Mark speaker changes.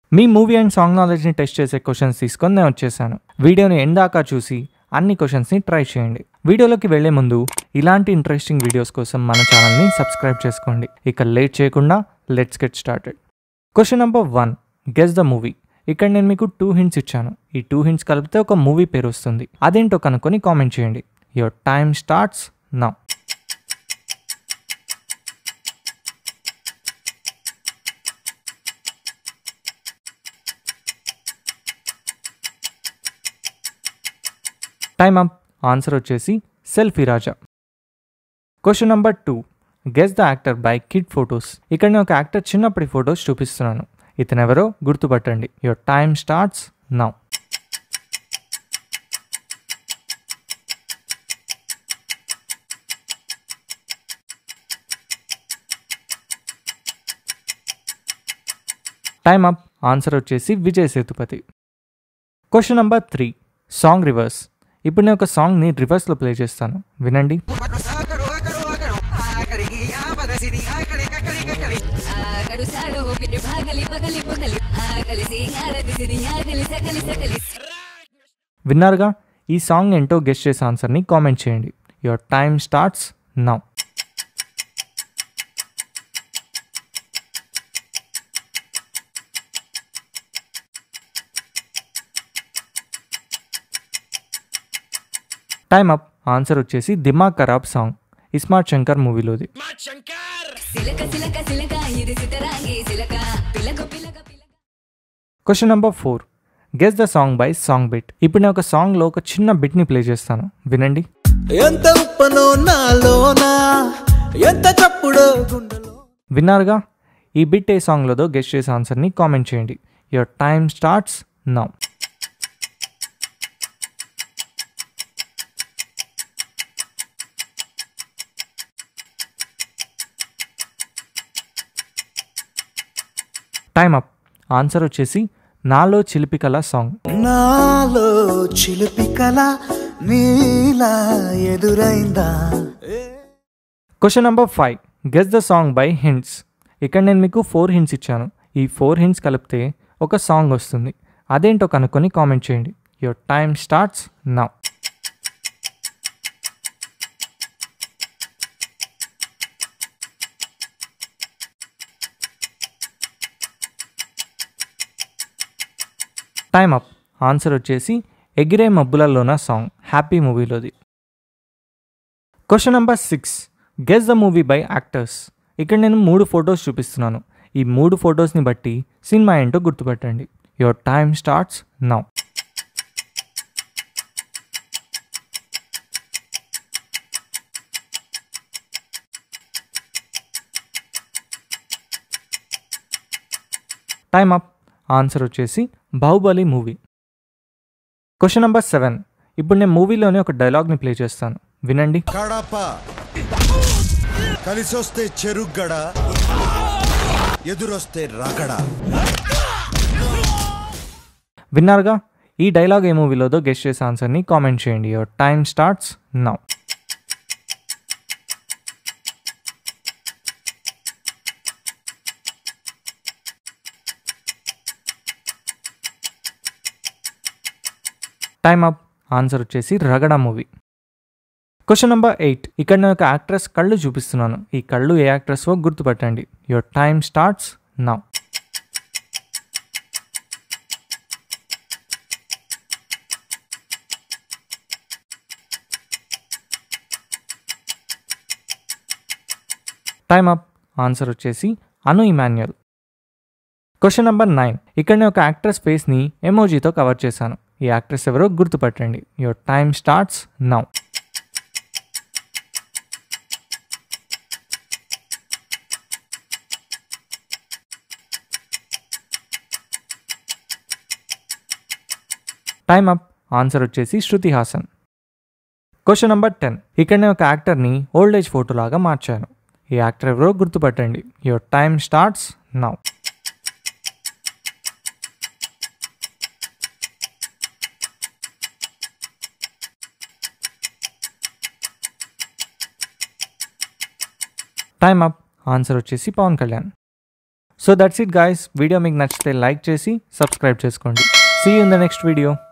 Speaker 1: me movie and song నాలెడ్జ్ని test చేసే questions తీసుకొని నేను వచ్చేసాను వీడియోని ఎందాకా చూసి అన్ని క్వశ్చన్స్ని ట్రై చేయండి వీడియోలోకి వెళ్లే ముందు ఇలాంటి ఇంట్రెస్టింగ్ వీడియోస్ కోసం మన ఛానల్ని సబ్స్క్రైబ్ చేసుకోండి ఇక లేట్ చేయకుండా let's get started question number one guess the movie ఇక్కడ నేను మీకు టూ హింట్స్ ఇచ్చాను ఈ టూ హింట్స్ కలిపితే ఒక మూవీ పేరు వస్తుంది అదేంటో కనుక్కొని కామెంట్ చేయండి your time starts now time up answer వచ్చేసి selfie Raja question number two guess the actor by kid photos ఇక్కడ నేను ఒక యాక్టర్ చిన్నప్పటి ఫొటోస్ చూపిస్తున్నాను ఇతను ఎవరో గుర్తుపట్టండి your time starts now time up answer వచ్చేసి Vijay Sethupathi question number three song reverse ఇప్పుడు నేను ఒక సాంగ్ని రివర్స్లో ప్లే చేస్తాను వినండి
Speaker 2: ఆగడు సాడు ఊపిరి భాగలి పగలి పగలి ఆకలిసి ఆరదిసిరి ఆకలి సకలి సకలి
Speaker 1: విన్నారుగా ఈ సాంగ్ ఏంటో గెస్ట్ చేసే ఆన్సర్ని కామెంట్ చేయండి your time starts now time up answer వచ్చేసి దిమాగ్ ఖరాబ్ సాంగ్ ఇస్మార్ట్ శంకర్ మూవీలోది
Speaker 2: సిలక సిలక సిలక ఇది సితరాంగి సిలక పిలక పిలక పిలక
Speaker 1: question number four guess the song by song bit ఇప్పుడు నేను ఒక సాంగ్లో ఒక చిన్న బిట్ని ప్లే చేస్తాను వినండి
Speaker 3: ఎంత ఉప్పనో నాలోనా ఎంత చప్పుడో గుండెలో
Speaker 1: విన్నారుగా ఈ బిట్ ఏ సాంగ్లోదో గెస్ట్ చేసే ఆన్సర్ని కామెంట్ చేయండి your time starts now time up answer వచ్చేసి నాలో చిలిపికల సాంగ్
Speaker 3: నాలో చిలిపి కల నీలా ఎదురైందా
Speaker 1: question number five guess the song by hints ఇక్కడ నేను మీకు ఫోర్ హింట్స్ ఇచ్చాను ఈ ఫోర్ హింట్స్ కలిపితే ఒక సాంగ్ వస్తుంది అదేంటో కనుక్కొని కామెంట్ చేయండి your time starts now time up answer వచ్చేసి ఎగిరే మబ్బులలోన సాంగ్ హ్యాపీ మూవీలోది question number six guess the movie by actors ఇక్కడ నేను మూడు ఫొటోస్ చూపిస్తున్నాను ఈ మూడు ఫొటోస్ని బట్టి సినిమా ఏంటో గుర్తుపట్టండి your time starts now time up answer వచ్చేసి Baahubali movie question number seven ఇప్పుడు నేను మూవీలోనే ఒక డైలాగ్ని ప్లే చేస్తాను వినండి
Speaker 4: కడప కలిసొస్తే చెరుగ్గడ ఎదురొస్తే రగడ
Speaker 1: విన్నారుగా ఈ డైలాగ్ ఏ మూవీలోదో గెస్ట్ చేసే ఆన్సర్ని కామెంట్ చేయండి your time starts now time up answer వచ్చేసి Ragada movie question number eight ఇక్కడ నేను ఒక యాక్ట్రెస్ కళ్ళు చూపిస్తున్నాను ఈ కళ్ళు ఏ యాక్ట్రెస్వో గుర్తుపట్టండి your time starts now time up answer వచ్చేసి Anu Emmanuel question number nine ఇక్కడ నేను ఒక యాక్ట్రెస్ ఫేస్ని ఎమోజీతో కవర్ చేశాను ఈ యాక్ట్రెస్ ఎవరో గుర్తుపట్టండి your time starts now time up answer వచ్చేసి Shruti Haasan question number ten ఇక్కడ నేను ఒక యాక్టర్ని ఓల్డ్ ఏజ్ ఫోటో లాగా మార్చాను ఈ యాక్టర్ ఎవరో గుర్తుపట్టండి your time starts now time up answer వచ్చేసి Pawan Kalyan so that's it guys video మీకు నచ్చితే లైక్ చేసి సబ్స్క్రైబ్ చేసుకోండి see in the next video